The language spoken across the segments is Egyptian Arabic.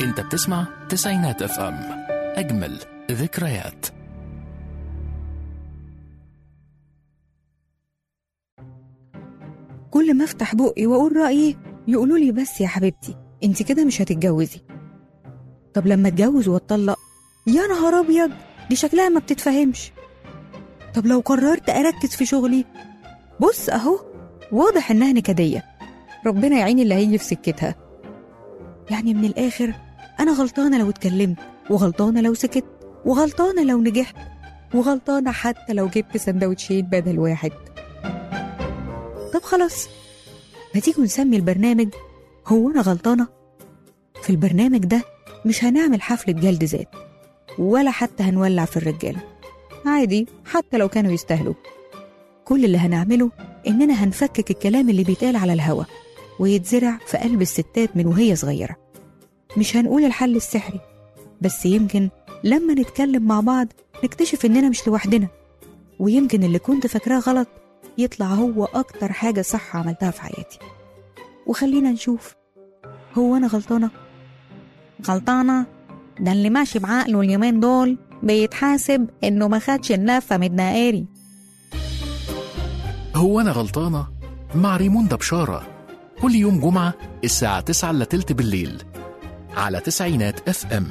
انت بتسمع تسعينات اف ام اجمل ذكريات كل ما افتح بقي واقول رايي يقولوا لي بس يا حبيبتي انت كده مش هتتجوزي طب لما اتجوز واتطلق يا نهار ابيض دي شكلها ما بتتفهمش طب لو قررت اركز في شغلي بص اهو واضح انها نكديه ربنا يعين اللي هيجي في سكتها يعني من الاخر انا غلطانه لو اتكلمت وغلطانه لو سكت وغلطانه لو نجحت وغلطانه حتى لو جبت سندوتشين بدل واحد طب خلاص ما تيجوا نسمي البرنامج هو أنا غلطانة؟ في البرنامج ده مش هنعمل حفلة جلد ذات ولا حتى هنولع في الرجالة عادي حتى لو كانوا يستاهلوا كل اللي هنعمله إننا هنفكك الكلام اللي بيتقال على الهوا ويتزرع في قلب الستات من وهي صغيرة مش هنقول الحل السحري بس يمكن لما نتكلم مع بعض نكتشف إننا مش لوحدنا ويمكن اللي كنت فاكراه غلط يطلع هو أكتر حاجة صح عملتها في حياتي وخلينا نشوف هو أنا غلطانة؟ غلطانة؟ ده اللي ماشي بعقله اليومين دول بيتحاسب إنه ما خدش اللفة من الدقاري هو انا غلطانه مع ريموندا بشاره كل يوم جمعه الساعه 9 الا تلت بالليل على تسعينات اف ام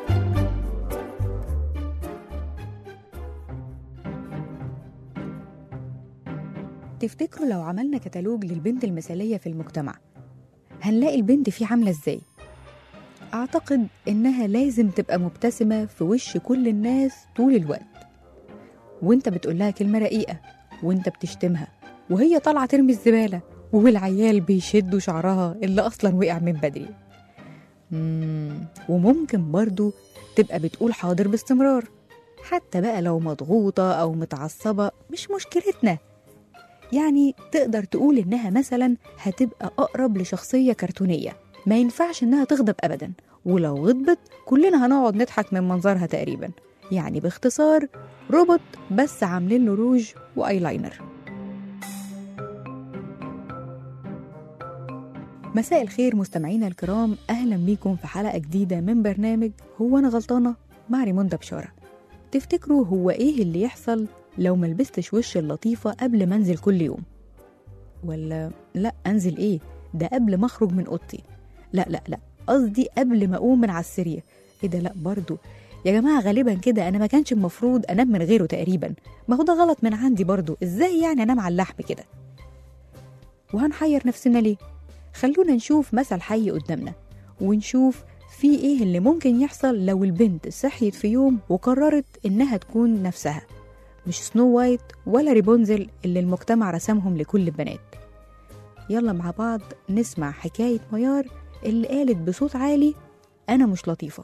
تفتكروا لو عملنا كتالوج للبنت المثالية في المجتمع هنلاقي البنت فيه عاملة ازاي؟ أعتقد إنها لازم تبقى مبتسمة في وش كل الناس طول الوقت وانت بتقولها كلمة رقيقة وانت بتشتمها وهي طالعة ترمي الزبالة والعيال بيشدوا شعرها اللي أصلا وقع من بدري مم. وممكن برضو تبقى بتقول حاضر باستمرار حتى بقى لو مضغوطة أو متعصبة مش مشكلتنا يعني تقدر تقول إنها مثلا هتبقى أقرب لشخصية كرتونية ما ينفعش إنها تغضب أبدا ولو غضبت كلنا هنقعد نضحك من منظرها تقريبا يعني باختصار روبوت بس عاملين له روج وأيلاينر مساء الخير مستمعينا الكرام أهلا بيكم في حلقة جديدة من برنامج هو أنا غلطانة مع ريموندا بشارة تفتكروا هو إيه اللي يحصل لو ما لبستش وش اللطيفة قبل ما أنزل كل يوم ولا لا أنزل إيه ده قبل ما أخرج من أوضتي لا لا لا قصدي قبل ما أقوم من على السرير إيه ده لا برضو يا جماعة غالبا كده أنا ما كانش المفروض أنام من غيره تقريبا ما هو ده غلط من عندي برضو إزاي يعني أنام على اللحم كده وهنحير نفسنا ليه خلونا نشوف مثل حي قدامنا ونشوف في ايه اللي ممكن يحصل لو البنت صحيت في يوم وقررت انها تكون نفسها مش سنو وايت ولا ريبونزل اللي المجتمع رسمهم لكل البنات يلا مع بعض نسمع حكاية ميار اللي قالت بصوت عالي أنا مش لطيفة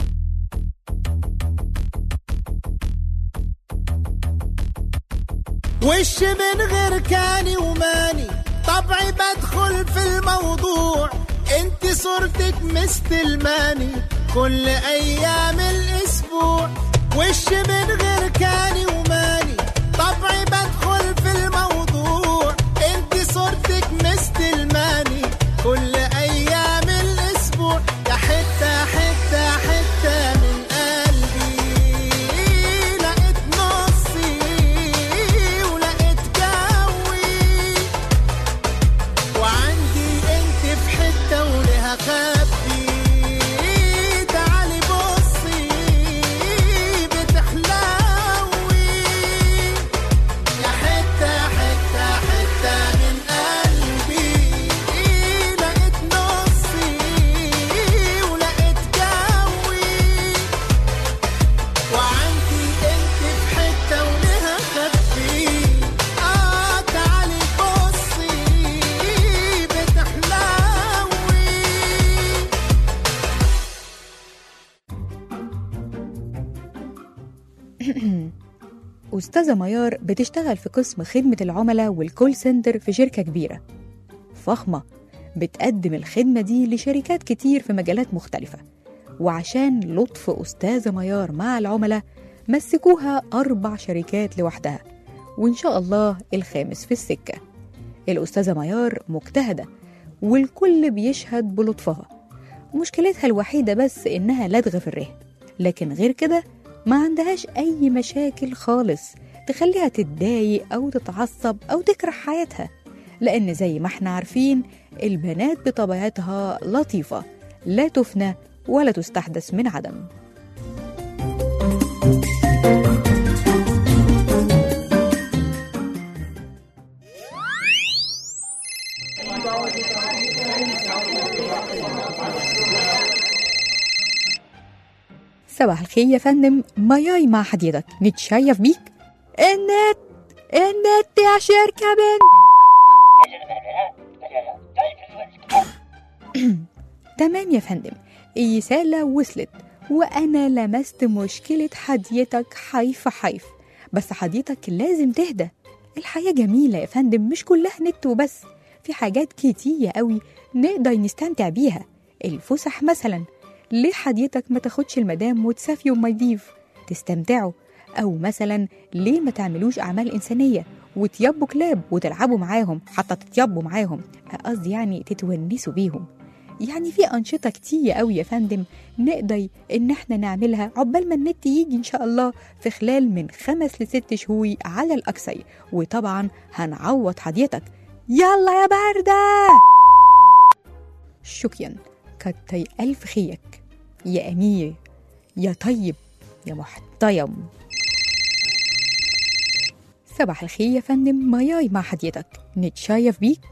وش من غير كاني وماني طبعي بدخل في الموضوع انت صورتك مستلماني كل ايام الاسبوع وش من غير كاني وماني طبعي بدخل في الموضوع انت صورتك مستلماني كل ايام الاسبوع يا حته حته حته من قلبي لقيت نصي ولقيت جوي وعندي انت في حته ولها خبي تعالي بصي بتحلوي يا حته حته حته من قلبي لقيت نصي ولقيت جوي وعندي انت في حته ولها خبي اه تعالي بصي بتحلوي أستاذة ميار بتشتغل في قسم خدمة العملاء والكول سنتر في شركة كبيرة فخمة بتقدم الخدمة دي لشركات كتير في مجالات مختلفة وعشان لطف أستاذة ميار مع العملاء مسكوها أربع شركات لوحدها وإن شاء الله الخامس في السكة الأستاذة ميار مجتهدة والكل بيشهد بلطفها مشكلتها الوحيدة بس إنها لدغة في الرهن لكن غير كده ما عندهاش أي مشاكل خالص تخليها تتضايق أو تتعصب أو تكره حياتها لأن زي ما احنا عارفين البنات بطبيعتها لطيفة لا تفنى ولا تستحدث من عدم صباح الخير يا فندم ماياي مع حضرتك نتشيف بيك النت النت يا شركة بنت تمام يا فندم الرسالة وصلت وأنا لمست مشكلة حديتك حيف حيف بس حديتك لازم تهدى الحياة جميلة يا فندم مش كلها نت وبس في حاجات كتير قوي نقدر نستمتع بيها الفسح مثلا ليه حديتك ما تاخدش المدام وتسافيوا المالديف تستمتعوا أو مثلا ليه ما تعملوش أعمال إنسانية وتيبوا كلاب وتلعبوا معاهم حتى تتيبوا معاهم قصدي يعني تتونسوا بيهم يعني في أنشطة كتير قوي يا فندم نقدر إن احنا نعملها عقبال ما النت يجي إن شاء الله في خلال من خمس لست شهور على الأكثر وطبعا هنعوض حديتك يلا يا باردة شكرا كتر ألف خيرك يا أمير يا طيب يا محترم صباح الخير يا فندم ماياي مع حديتك نتشايف بيك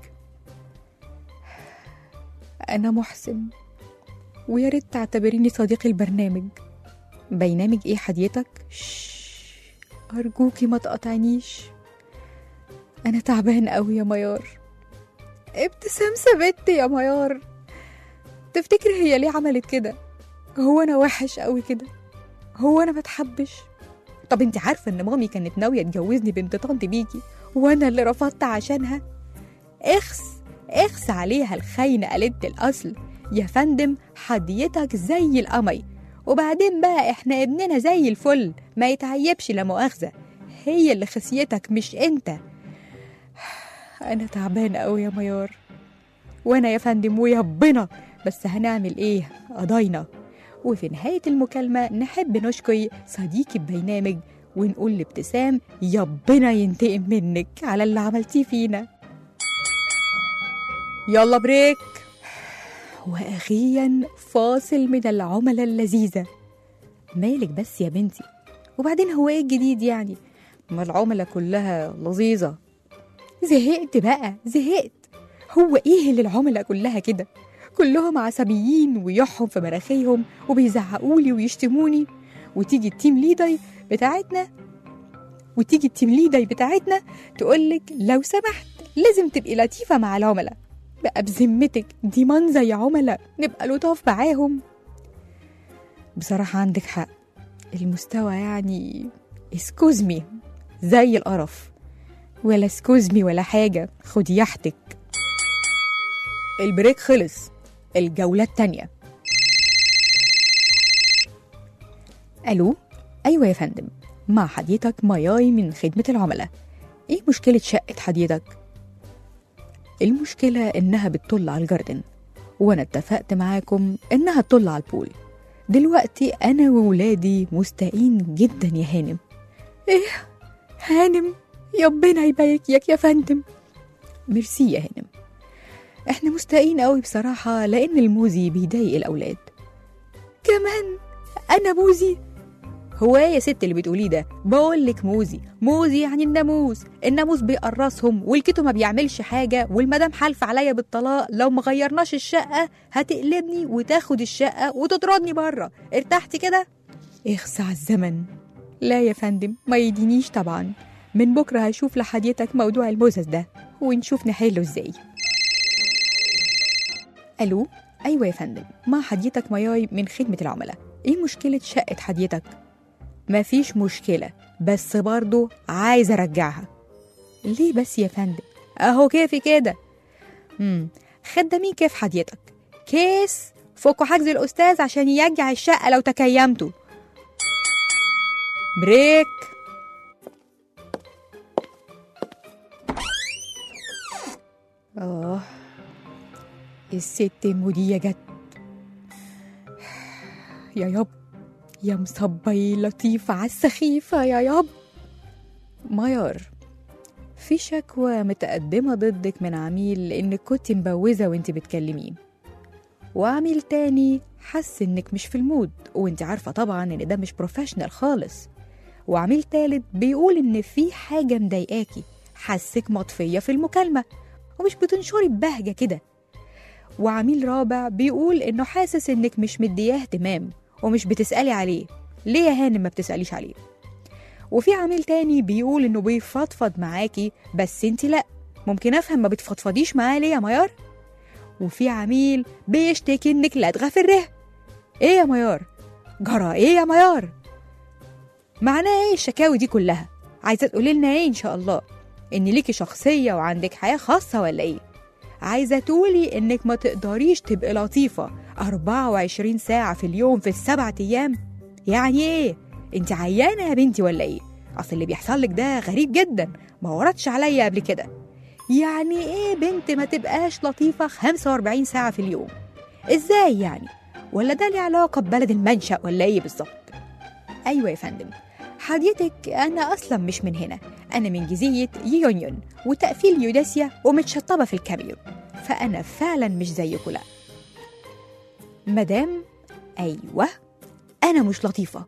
أنا محسن ويا ريت تعتبريني صديق البرنامج برنامج إيه حديتك؟ شش أرجوكي ما تقطعنيش أنا تعبان قوي يا ميار ابتسام سابت يا ميار تفتكر هي ليه عملت كده؟ هو أنا وحش قوي كده؟ هو أنا ما اتحبش؟ طب انت عارفة ان مامي كانت ناوية تجوزني بنت طنط بيكي وانا اللي رفضت عشانها اخس اخس عليها الخاينة قالت الأصل يا فندم حديتك زي القمر وبعدين بقى احنا ابننا زي الفل ما يتعيبش لا مؤاخذة هي اللي خسيتك مش انت انا تعبان قوي يا ميار وانا يا فندم ويبنا بس هنعمل ايه قضينا وفي نهاية المكالمة نحب نشكر صديقي البرنامج ونقول لابتسام يبنا ينتقم منك على اللي عملتيه فينا يلا بريك وأخيرا فاصل من العملاء اللذيذة مالك بس يا بنتي وبعدين هو ايه الجديد يعني ما العملاء كلها لذيذة زهقت بقى زهقت هو ايه اللي العملاء كلها كده كلهم عصبيين ويحهم في مراخيهم وبيزعقولي ويشتموني وتيجي التيم ليدر بتاعتنا وتيجي التيم ليدر بتاعتنا تقولك لو سمحت لازم تبقي لطيفة مع العملاء بقى بذمتك دي منظر يا عملاء نبقى لطاف معاهم بصراحة عندك حق المستوى يعني اسكوزمي زي القرف ولا اسكوزمي ولا حاجة خدي يحتك البريك خلص الجولة التانية ألو أيوة يا فندم مع حديتك ماياي من خدمة العملاء إيه مشكلة شقة حديتك؟ المشكلة إنها بتطل على الجاردن وأنا اتفقت معاكم إنها تطل على البول دلوقتي أنا وولادي مستائين جدا يا هانم إيه هانم ربنا يبارك يا فندم ميرسي يا هانم احنا مستائين قوي بصراحة لأن الموزي بيضايق الأولاد كمان أنا موزي هو ايه يا ست اللي بتقوليه ده بقول لك موزي موزي يعني الناموس الناموس بيقرصهم والكتو ما بيعملش حاجة والمدام حالفة عليا بالطلاق لو ما غيرناش الشقة هتقلبني وتاخد الشقة وتطردني بره ارتحتي كده اخس على الزمن لا يا فندم ما يدينيش طبعا من بكرة هشوف لحديتك موضوع الموزس ده ونشوف نحله ازاي الو ايوه يا فندم مع حديتك مياي من خدمه العملاء ايه مشكله شقه حديتك مفيش مشكله بس برضه عايز ارجعها ليه بس يا فندم اهو كيفي كده امم خدامين كيف حديتك كيس فوقوا حجز الاستاذ عشان يرجع الشقه لو تكيمتوا بريك اه الست المدية جت يا ياب يا مصبي لطيفة عالسخيفة يا ياب ميار في شكوى متقدمة ضدك من عميل إنك كنت مبوزة وانت بتكلميه وعميل تاني حس إنك مش في المود وانت عارفة طبعا إن ده مش بروفيشنال خالص وعميل تالت بيقول إن في حاجة مضايقاكي حسك مطفية في المكالمة ومش بتنشري ببهجة كده وعميل رابع بيقول إنه حاسس إنك مش مدياه اهتمام ومش بتسألي عليه ليه يا هانم ما بتسأليش عليه وفي عميل تاني بيقول إنه بيفضفض معاكي بس انت لأ ممكن أفهم ما بتفضفضيش معاه ليه يا ميار وفي عميل بيشتكي إنك لدغة في الره إيه يا ميار جرى إيه يا ميار معناها إيه الشكاوي دي كلها عايزة تقولي لنا إيه إن شاء الله إن ليكي شخصية وعندك حياة خاصة ولا إيه عايزة تقولي إنك ما تقدريش تبقي لطيفة 24 ساعة في اليوم في السبعة أيام يعني إيه؟ أنت عيانة يا بنتي ولا إيه؟ أصل اللي بيحصل لك ده غريب جدا ما وردش عليا قبل كده يعني إيه بنت ما تبقاش لطيفة 45 ساعة في اليوم؟ إزاي يعني؟ ولا ده ليه علاقة ببلد المنشأ ولا إيه بالظبط؟ أيوة يا فندم حضرتك أنا أصلا مش من هنا أنا من جزيرة يونيون وتقفيل يوداسيا ومتشطبة في الكاميرون فأنا فعلا مش زيكم لأ مدام أيوة أنا مش لطيفة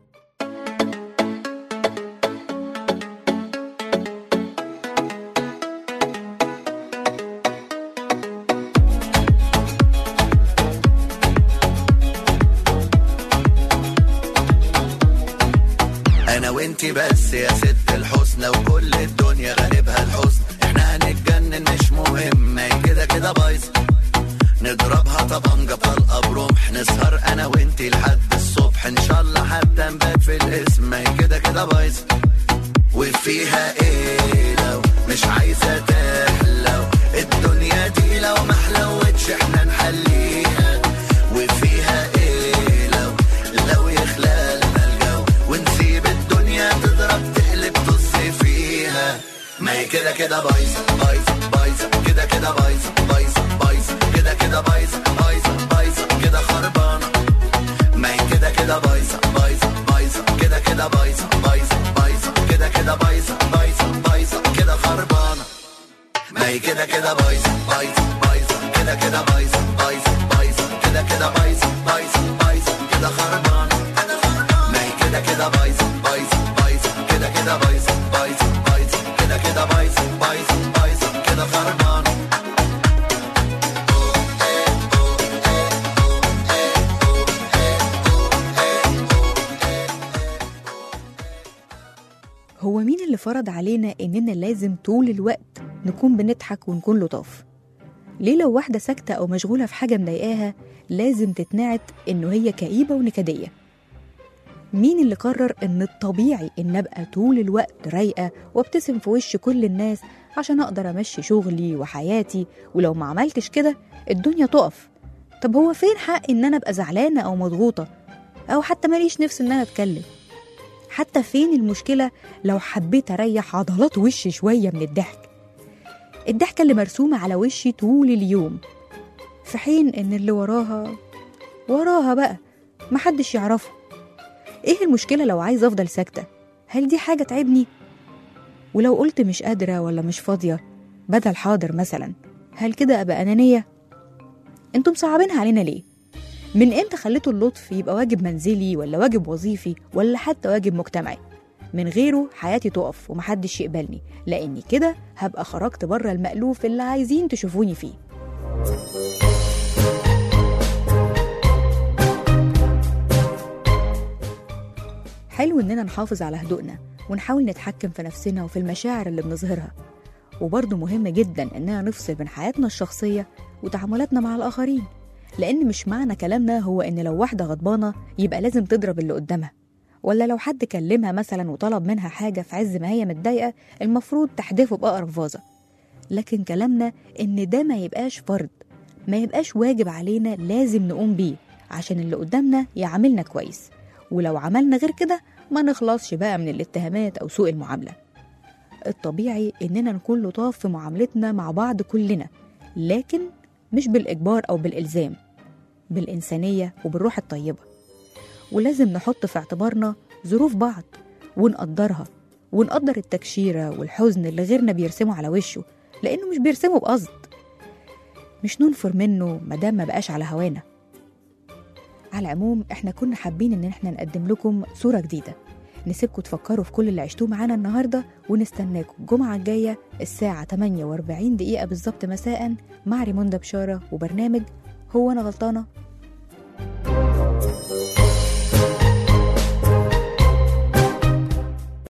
انا وانتي بس يا ست الحسنى وكل الدنيا غالبها الحزن احنا هنتجنن مش مهم ما هي كده كده بايظه نضربها طبنجة طلقة برمح نسهر انا وانتي لحد الصبح ان شاء الله حتى نبات في الاسم ما هي كده كده بايظه وفيها ايه لو مش عايزة تحلو الدنيا دي لو ما حلوتش احنا نحليها وفيها ايه لو لو يخلالنا الجو ونسيب الدنيا تضرب تقلب تص فيها ما هي كده كده بايظة بايظة بايظة كده كده بايظة بايظة بايظة كده كده بايظة بايظة بايظة كده خربانة ما هي كده كده بايظة بايظة بايظة كده كده بايظة بايظة بايظة كده كده بايظة بايظة بايظة كده خربانة ما هي كده كده بايظة بايظة بايظة كده كده بايظة بايظة بايظة كده كده بايظة بايظة بايظة كده خربانة ما هي كده كده بايظة بايظة بايظة كده كده بايظة بايظة بايظة كده كده بايظة بايظة بايظة كده خربانة هو مين اللي فرض علينا إننا لازم طول الوقت نكون بنضحك ونكون لطاف؟ ليه لو واحدة ساكتة أو مشغولة في حاجة مضايقاها لازم تتنعت إنه هي كئيبة ونكدية؟ مين اللي قرر إن الطبيعي إن أبقى طول الوقت رايقة وابتسم في وش كل الناس عشان أقدر أمشي شغلي وحياتي ولو ما عملتش كده الدنيا تقف طب هو فين حق إن أنا أبقى زعلانة أو مضغوطة أو حتى ماليش نفس إن أنا أتكلم حتى فين المشكلة لو حبيت أريح عضلات وشي شوية من الضحك الضحكة اللي مرسومة على وشي طول اليوم في حين إن اللي وراها وراها بقى محدش يعرفه إيه المشكلة لو عايز أفضل ساكتة هل دي حاجة تعبني؟ ولو قلت مش قادرة ولا مش فاضية بدل حاضر مثلا هل كده أبقى أنانية؟ انتم صعبينها علينا ليه؟ من امتى خليتوا اللطف يبقى واجب منزلي ولا واجب وظيفي ولا حتى واجب مجتمعي من غيره حياتي تقف ومحدش يقبلني لاني كده هبقى خرجت بره المألوف اللي عايزين تشوفوني فيه حلو اننا نحافظ على هدوءنا ونحاول نتحكم في نفسنا وفي المشاعر اللي بنظهرها وبرضه مهم جدا اننا نفصل بين حياتنا الشخصية وتعاملاتنا مع الآخرين لأن مش معنى كلامنا هو إن لو واحدة غضبانة يبقى لازم تضرب اللي قدامها ولا لو حد كلمها مثلا وطلب منها حاجة في عز ما هي متضايقة المفروض تحدفه بأقرب فازة لكن كلامنا إن ده ما يبقاش فرض ما يبقاش واجب علينا لازم نقوم بيه عشان اللي قدامنا يعاملنا كويس ولو عملنا غير كده ما نخلصش بقى من الاتهامات أو سوء المعاملة الطبيعي إننا نكون لطاف في معاملتنا مع بعض كلنا لكن مش بالإجبار أو بالإلزام بالإنسانية وبالروح الطيبة ولازم نحط في اعتبارنا ظروف بعض ونقدرها ونقدر التكشيرة والحزن اللي غيرنا بيرسمه على وشه لأنه مش بيرسمه بقصد مش ننفر منه مادام ما بقاش على هوانا على العموم احنا كنا حابين ان احنا نقدم لكم صورة جديدة نسيبكم تفكروا في كل اللي عشتوه معانا النهارده ونستناكم الجمعة الجاية الساعة 48 دقيقة بالظبط مساء مع ريموندا بشارة وبرنامج هو أنا غلطانة